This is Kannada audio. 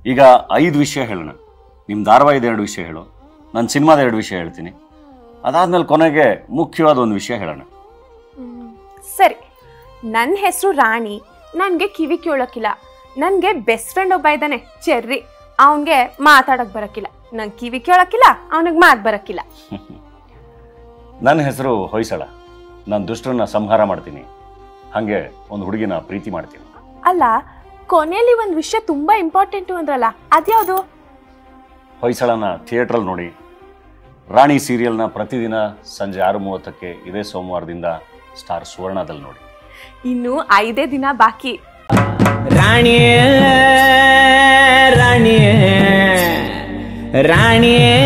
ಈಗ ಐದು ವಿಷಯ ಹೇಳೋಣ ನಿಮ್ಮ ಧಾರಾವಾಹಿದ ಎರಡು ವಿಷಯ ಹೇಳು ನನ್ನ ಸಿನಿಮಾದ ಎರಡು ವಿಷಯ ಹೇಳ್ತೀನಿ ಅದಾದ್ಮೇಲೆ ಕೊನೆಗೆ ಮುಖ್ಯವಾದ ಒಂದು ವಿಷಯ ಹೇಳೋಣ ಸರಿ ನನ್ನ ಹೆಸರು ರಾಣಿ ನನಗೆ ಕಿವಿ ಕೇಳೋಕ್ಕಿಲ್ಲ ನನಗೆ ಬೆಸ್ಟ್ ಫ್ರೆಂಡ್ ಒಬ್ಬ ಇದ್ದಾನೆ ಚೆರ್ರಿ ಅವನಿಗೆ ಮಾತಾಡೋಕೆ ಬರೋಕ್ಕಿಲ್ಲ ನಂಗೆ ಕಿವಿ ಕೇಳೋಕ್ಕಿಲ್ಲ ಅವನಿಗೆ ಮಾತು ಬರೋಕ್ಕಿಲ್ಲ ನನ್ನ ಹೆಸರು ಹೊಯ್ಸಳ ನಾನು ದುಷ್ಟರನ್ನ ಸಂಹಾರ ಮಾಡ್ತೀನಿ ಹಾಗೆ ಒಂದು ಹುಡುಗಿನ ಪ್ರೀತಿ ಮಾಡ್ತೀನಿ ಅಲ್ಲ ಕೊನೆಯಲ್ಲಿ ಒಂದು ವಿಷಯ ತುಂಬ ಇಂಪಾರ್ಟೆಂಟು ಅಂದ್ರಲ್ಲ ಅದ್ಯಾವುದು ಹೊಯ್ಸಳನ ಥಿಯೇಟ್ರಲ್ಲಿ ನೋಡಿ ರಾಣಿ ಸೀರಿಯಲ್ನ ಪ್ರತಿದಿನ ಸಂಜೆ ಆರು ಮೂವತ್ತಕ್ಕೆ ಇದೇ ಸೋಮವಾರದಿಂದ ಸ್ಟಾರ್ ಸುವರ್ಣದಲ್ಲಿ ನೋಡಿ ಇನ್ನು ಐದೇ ದಿನ ಬಾಕಿ ರಾಣಿಯೇ ರಾಣಿಯೇ ರಾಣಿಯೇ